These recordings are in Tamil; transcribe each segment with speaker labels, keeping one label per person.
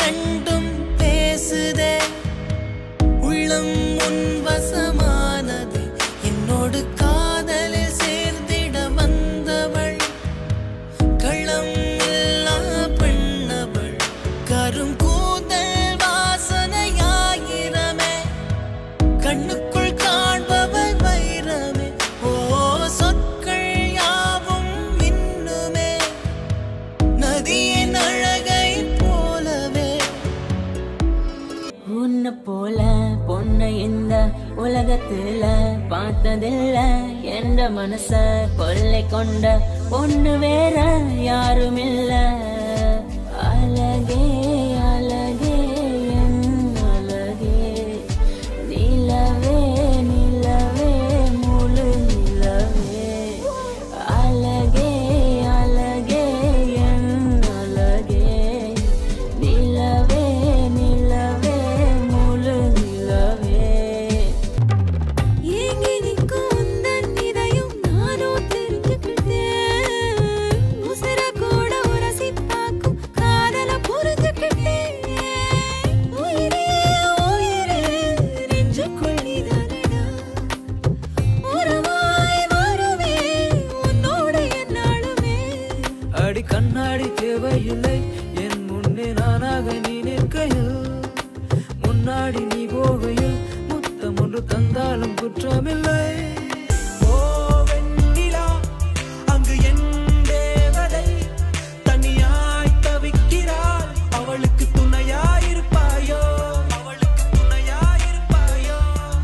Speaker 1: ரெண்டும் பேசுதே உள்ளம் உன் வசமானது என்னோடு காதலில் சேர்ந்திட வந்தவள் களம் இல்லா பெண்ணவள் கரும் கூந்தல் வாசனையாயிரமே கண்ணுக்குள் காண்பவள் வைரமே ஓ சொற்கள் யாவும் இன்னுமே நதியின் அழகை போலவே
Speaker 2: உன்னை போல பொண்ணை இந்த உலகத்துல பார்த்ததில்ல என்ற மனச கொள்ளை கொண்ட பொண்ணு வேற யாரும் இல்ல அழகே அழகே என் அழகே நிலவே நிலவே முழு நிலவே அழகே அழகே என் அழகே நிலவே நிலவே முழு நிலவே
Speaker 3: ஏங்கி நிற்கும் உந்தன் இதயம் நானோ தெரிஞ்சுக்கிட்டேன். உசுர கூட உரசி பார்க்கும் காதல புரிஞ்சுக்கிட்டேன். உயிரே, உயிரே, நெஞ்சுக்குள் நீதானடா. உறவாய் வருவேன் உன்னோடு எந்நாளுமே.
Speaker 1: அடி கண்ணாடி தேவையில்லை என் முன்னே நானாக நீ நிற்கையில் முன்னாடி நீ போகையில் முத்தம் ஒன்று தந்தாலும் குற்றமில்லை ஓ வெண்ணிலா அங்கு என் தேவதை தனியாய் தவிக்கிறாள் அவளுக்கு துணையாயிருப்பாயோ அவளுக்கு துணையாயிருப்பாயோ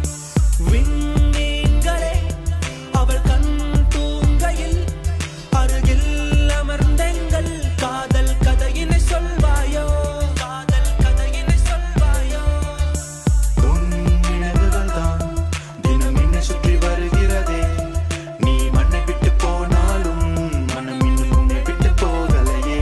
Speaker 1: விண்மீன்களே அவள் கண் தூங்கையில் அருகில் அமர்ந்தெங்கள் காதல் கதையினை சொல்வாயோ காதல் கதையினை சொல்வாயோ
Speaker 4: உன் நினைவுகள் தான் தினம் என்னை சுற்றி வருகிறதே நீ மண்ணை விட்டு போனாலும் மனம் இன்னும் உன்னை விட்டு போகலையே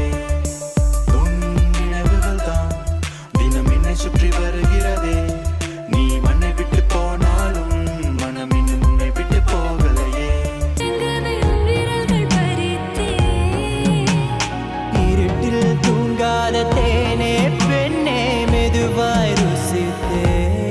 Speaker 4: உன் நினைவுகள் தான் தினம் என்னை சுற்றி வருகிறதே நீ மண்ணை விட்டு போனாலும் மனம் இன்னும் உன்னை விட்டு போகலையே
Speaker 3: எங்கனை உன் விரல்கள் பறித்தேன்.
Speaker 1: இருட்டில் தூங்காத தேனே பெண்ணே மெதுவாய் ருசித்தே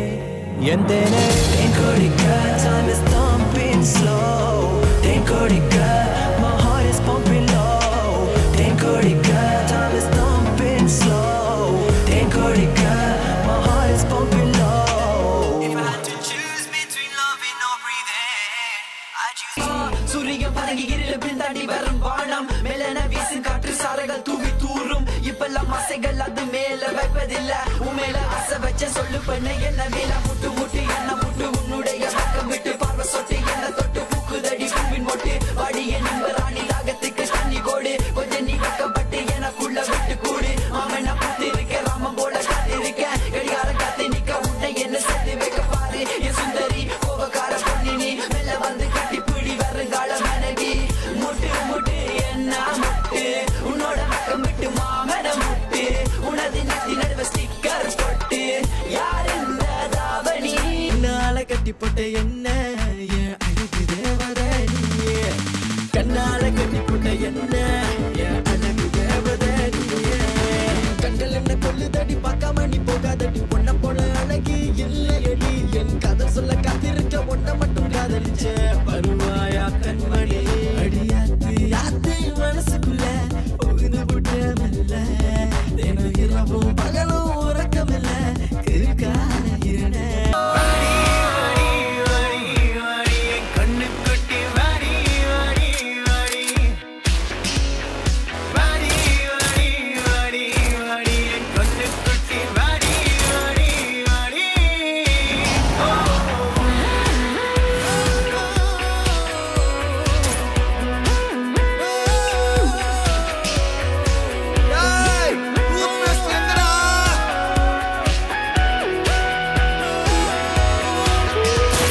Speaker 1: எந்த தேன் கொடிக்க time is thumping slow than கொடிக்க my heart is pumping low than கொடிக்க time is thumping slow than கொடிக்க my heart is pumping low if I had to choose between loving or breathing I choose
Speaker 5: சூரியன் பதங்கி இருள பின்தாண்டி வரும் வானம் மேலன வீசும் காற்று சாரங்கள் தூவி தூரும் இப்பெல்லாம் ஆசைகள் அது மேல வைப்பதில்ல உன் மேல ஆசை வச்ச சொல்லு பண்ண என்ன மேல முட்டு முட்டு என்ன முட்டு உன்னுடைய பக்கம் விட்டு பார்வை சொட்டு என்ன தொட்டு பூக்குதடி பூவின் மொட்டு வாடி என் ராணி ராகத்துக்கு தண்ணி கோடு கொஞ்சம் நீ வெக்கப்பட்டு எனக்குள்ள விட்டு கூடு மாமன் நான் பூத்து இருக்க ராமன் போல காத்திருக்க கடிகாரம் காத்து நிக்க உன்னை என்ன சேர்த்து வைக்க பாரு என் சுந்தரி கோபக்கார பொண்ணு நீ மெல்ல வந்து கட்டி பிடி வருங்கால மனைவி முட்டு முட்டு என்ன முட்டு உன்னோட பக்கம் விட்டு மாமன முட்டு உனது நெத்தி நடுவ ஸ்டிக்கர் போட்டு யார் இந்த தாவணி
Speaker 1: கண்ணால கட்டி போட்ட என்ன என் அழகு தேவதனியே கண்ணால கட்டி போட்ட என்ன என் அழகு தேவதனியே கண்கள் என்ன கொல்லுதடி பார்க்காம நீ போகாதடி பொண்ண போல அழகி இல்லையடி என் காதல் சொல்ல காத்திருக்க ஒன்ன மட்டும் காதலிச்ச வருவாயா கண்மணி அடியாத்து யாத்து மனசுக்குள்ள உகுந்து விட்ட மெல்ல தினம் இரவும் பகலும்